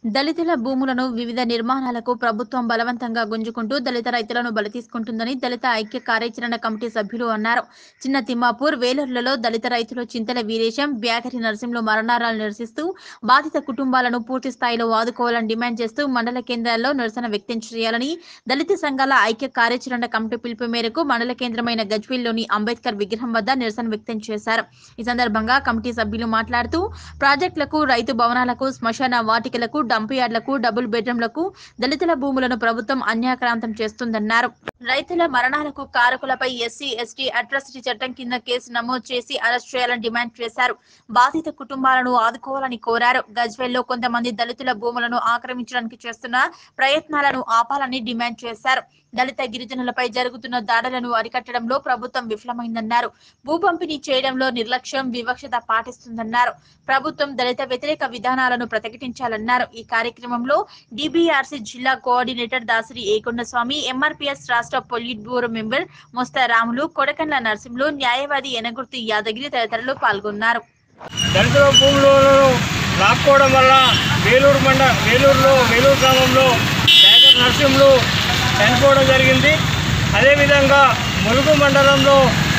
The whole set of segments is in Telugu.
దళితుల భూములను వివిధ నిర్మాణాలకు ప్రభుత్వం బలవంతంగా గుంజుకుంటూ దళిత రైతులను బలి తీసుకుంటుందని దళిత ఐక్య కార్యాచరణ కమిటీ సభ్యులు అన్నారు చిన్న తిమ్మాపూర్ వేలూరులలో దళిత రైతులు చింతల వీరేశం బ్యాగరి నరసింహులు మరణాలను నిరసిస్తూ బాధిత కుటుంబాలను పూర్తి స్థాయిలో ఆదుకోవాలని డిమాండ్ చేస్తూ మండల కేంద్రాల్లో నిరసన వ్యక్తం చేయాలని దళిత సంఘాల ఐక్య కార్యాచరణ కమిటీ పిలుపు మేరకు మండల కేంద్రమైన గజ్వేల్లోని అంబేద్కర్ విగ్రహం వద్ద నిరసన వ్యక్తం చేశారు ఈ సందర్భంగా కమిటీ సభ్యులు మాట్లాడుతూ ప్రాజెక్టులకు రైతు భవనాలకు శ్మశాన వాటికలకు డంప్ యార్డులకు డబుల్ బెడ్రూమ్లకు దళితుల భూములను ప్రభుత్వం అన్యాక్రాంతం చేస్తుందన్నారు రైతుల మరణాలకు కారకులపై ఎస్సీ ఎస్టీ అట్రాసిటీ చట్టం కింద కేసు నమోదు చేసి అరెస్ట్ చేయాలని డిమాండ్ చేశారు బాధిత కుటుంబాలను ఆదుకోవాలని కోరారు గజ్వేల్లో కొంతమంది దళితుల భూములను ఆక్రమించడానికి చేస్తున్న ప్రయత్నాలను ఆపాలని డిమాండ్ చేశారు దళిత గిరిజనులపై జరుగుతున్న దాడులను అరికట్టడంలో ప్రభుత్వం విఫలమైందన్నారు భూ పంపిణీ చేయడంలో నిర్లక్ష్యం వివక్షత పాటిస్తుందన్నారు ప్రభుత్వం దళిత వ్యతిరేక విధానాలను ప్రకటించాలన్నారు ఈ కార్యక్రమంలో డిబిఆర్సి జిల్లా కోఆర్డినేటర్ దాసరి ఏకొండ స్వామి ఎంఆర్పిఎస్ రాష్ట్ర polit bureau member Mosta Ramulu Kodakandla Narasimhulu న్యాయవాది ఎనగుర్తి యాదగిరి తదితరులు పాల్గొన్నారు దళితుల భూములను లాక్కోవడం వల్ల వేలూరు మండ వేలూరులో వేలూరు గ్రామంలో జాగర్ నరసింహులు చనిపోవడం జరిగింది అదేవిధంగా ములుగు మండలంలో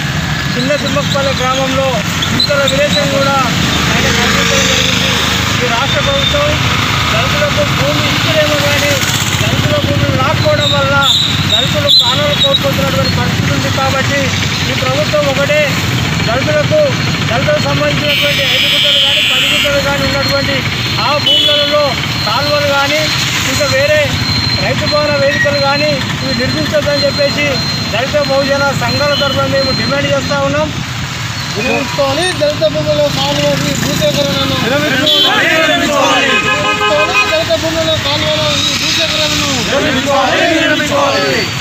చిన్న తిమ్మపల్లి గ్రామంలో ఇంతల విలేసం కూడా ఆయన కనిపించడం జరిగింది ఈ రాష్ట్ర ప్రభుత్వం దళితులకు భూమి ఇచ్చినేమో కానీ దళితుల భూమిని లాక్కోవడం వల్ల దళితులు ప్రాణాలు కోల్పోతున్నటువంటి పరిస్థితి ఉంది కాబట్టి ఈ ప్రభుత్వం ఒకటే దళితులకు దళితులకు సంబంధించినటువంటి ఐదు గుంటలు కానీ పది గుంటలు కానీ ఉన్నటువంటి ఆ భూములలో కాలువలు కానీ ఇంకా వేరే రైతు భవన వేదికలు కానీ ఇవి నిర్మించొద్దని చెప్పేసి దళిత బహుజన సంఘాల తరఫున మేము డిమాండ్ చేస్తూ ఉన్నాం విరమించుకోవాలి దళిత భూముల కాలువకి భూసేకరణను విరమించుకోవాలి దళిత భూముల కాలువల ఈ భూసేకరణను